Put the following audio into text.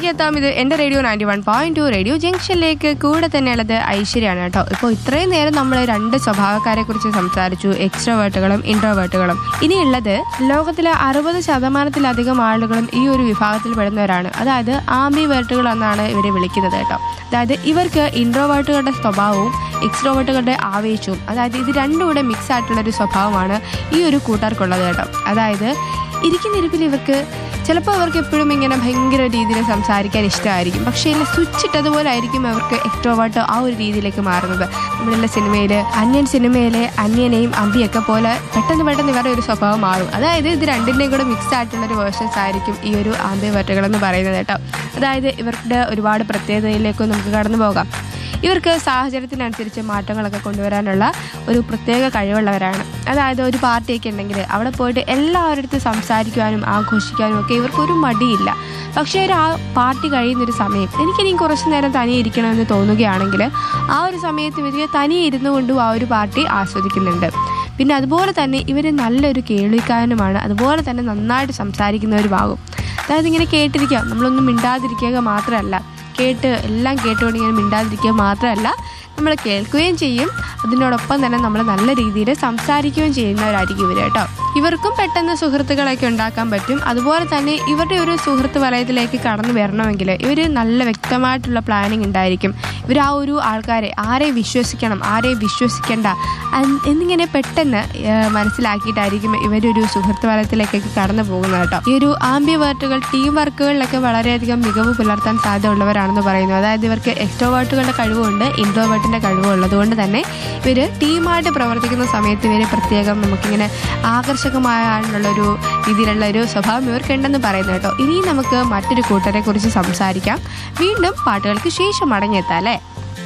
തിരികെ എത്താം ഇത് എന്റെ radio ninety one point two radio ജംഗ്ഷനിലേക്ക് കൂടെ തന്നെയുള്ളത് ഐശ്വര്യാണ് കേട്ടോ ഇപ്പോൾ ഇത്രയും നേരം നമ്മൾ രണ്ട് സ്വഭാവക്കാരെ കുറിച്ച് സംസാരിച്ചു എക്സ്ട്രോവേർട്ടുകളും ഇൻട്രോവേർട്ടുകളും ഇനിയുള്ളത് ലോകത്തിലെ അറുപത് ശതമാനത്തിലധികം ആളുകളും ഈ ഒരു വിഭാഗത്തിൽ പെടുന്നവരാണ് അതായത് ആംബി വേർട്ടുകൾ എന്നാണ് ഇവരെ വിളിക്കുന്നത് കേട്ടോ അതായത് ഇവർക്ക് ഇൻട്രോവേർട്ടുകളുടെ സ്വഭാവവും എക്സ്ട്രോവേർട്ടുകളുടെ ആവേശവും അതായത് ഇത് രണ്ടും കൂടെ മിക്സ് ആയിട്ടുള്ള ഒരു സ്വഭാവമാണ് ഈ ഒരു കൂട്ടർക്കുള്ളത് കേട്ടോ അതായത് ഇരിക്കുന്ന ഇരിപ്പിൽ ഇവർക്ക് ചിലപ്പോൾ അവർക്ക് എപ്പോഴും ഇങ്ങനെ ഭയങ്കര രീതിയിൽ സംസാരിക്കാൻ ഇഷ്ടമായിരിക്കും പക്ഷേ ഇല്ല സ്വിച്ച് ഇട്ടതുപോലെ ആയിരിക്കും അവർക്ക് എക്സ്ട്രോവേർട്ട് ആ ഒരു രീതിയിലേക്ക് മാറുന്നത് നമ്മളുള്ള സിനിമയിൽ അന്യൻ സിനിമയിലെ അന്യനെയും അമ്പിയൊക്കെ പോലെ പെട്ടെന്ന് പെട്ടെന്ന് ഇവരുടെ ഒരു സ്വഭാവം മാറും അതായത് ഇത് രണ്ടിൻ്റെയും കൂടെ മിക്സ് ആയിട്ടുള്ള ഒരു വേർഷൻസ് ആയിരിക്കും ഈ ഒരു ആംബിവേർട്ടുകൾ എന്ന് പറയുന്നത് കേട്ടോ അതായത് ഇവരുടെ ഒരുപാട് പ്രത്യേകതയിലേക്ക് നമുക്ക് കടന്നു പോകാം ഇവർക്ക് സാഹചര്യത്തിനനുസരിച്ച് മാറ്റങ്ങളൊക്കെ കൊണ്ടുവരാനുള്ള ഒരു പ്രത്യേക കഴിവുള്ളവരാണ് അതായത് ഒരു പാർട്ടിയൊക്കെ ഉണ്ടെങ്കിൽ അവിടെ പോയിട്ട് എല്ലാവരുടെ സംസാരിക്കുവാനും ആഘോഷിക്കാനും ഒക്കെ ഇവർക്കൊരു മടിയില്ല പക്ഷേ ഒരു ആ പാർട്ടി കഴിയുന്നൊരു സമയം എനിക്കിനി കുറച്ച് നേരം തനിയെ ഇരിക്കണമെന്ന് തോന്നുകയാണെങ്കിൽ ആ ഒരു സമയത്ത് ഇവർ തനിയെ ഇരുന്നു കൊണ്ടും ആ ഒരു പാർട്ടി ആസ്വദിക്കുന്നുണ്ട് പിന്നെ അതുപോലെ തന്നെ ഇവർ നല്ലൊരു കേൾവിക്കാരനുമാണ് അതുപോലെ തന്നെ നന്നായിട്ട് സംസാരിക്കുന്നവരുമാകും അതായത് ഇങ്ങനെ കേട്ടിരിക്കുക നമ്മളൊന്നും മിണ്ടാതിരിക്കുക മാത്രമല്ല കേട്ട് എല്ലാം കേട്ടുകൊണ്ട് ഇങ്ങനെ മിണ്ടാതിരിക്കുക മാത്രമല്ല നമ്മൾ കേൾക്കുകയും ചെയ്യും അതിനോടൊപ്പം തന്നെ നമ്മൾ നല്ല രീതിയിൽ സംസാരിക്കുകയും ചെയ്യുന്നവരായിരിക്കും ഇവർ കേട്ടോ ഇവർക്കും പെട്ടെന്ന് സുഹൃത്തുക്കളൊക്കെ ഉണ്ടാക്കാൻ പറ്റും അതുപോലെ തന്നെ ഇവരുടെ ഒരു സുഹൃത്ത് വലയത്തിലേക്ക് കടന്നു വരണമെങ്കിൽ ഇവർ നല്ല വ്യക്തമായിട്ടുള്ള പ്ലാനിങ് ഉണ്ടായിരിക്കും ഇവർ ആ ഒരു ആൾക്കാരെ ആരെ വിശ്വസിക്കണം ആരെ വിശ്വസിക്കേണ്ട അൻ- എന്നിങ്ങനെ പെട്ടെന്ന് ഏഹ്, മനസ്സിലാക്കിയിട്ടായിരിക്കും ഇവരൊരു സുഹൃത്ത് വലയത്തിലേക്കൊക്കെ കടന്നു പോകുന്നത് കേട്ടോ ഈ ഒരു ആംബി വർട്ടുകൾ ടീം വർക്കുകളിലൊക്കെ വളരെയധികം മികവ് പുലർത്താൻ സാധ്യത ഉള്ളവരാണെന്ന് പറയുന്നു അതായത് ഇവർക്ക് എക്സ്ട്രോവേർട്ടുകളുടെ കഴിവുണ്ട് ഇൻട്രോവേർട്ടിന്റെ കഴിവും ഉള്ളതുകൊണ്ട് തന്നെ ഇവർ ടീമായിട്ട് പ്രവർത്തിക്കുന്ന സമയത്ത് ഇവർ പ്രത്യേകം നമുക്കിങ്ങനെ ആകർഷകമായുള്ളൊരു രീതിയിലുള്ള ഒരു സ്വഭാവം ഇവർക്കുണ്ടെന്ന് പറയുന്നു കേട്ടോ ഇനി നമുക്ക് മറ്റൊരു കൂട്ടരെ കുറിച്ച് സംസാരിക്കാം വീണ്ടും പാട്ടുകൾക്ക് ശേഷം മടങ്ങിയെത്താം അല്ലേ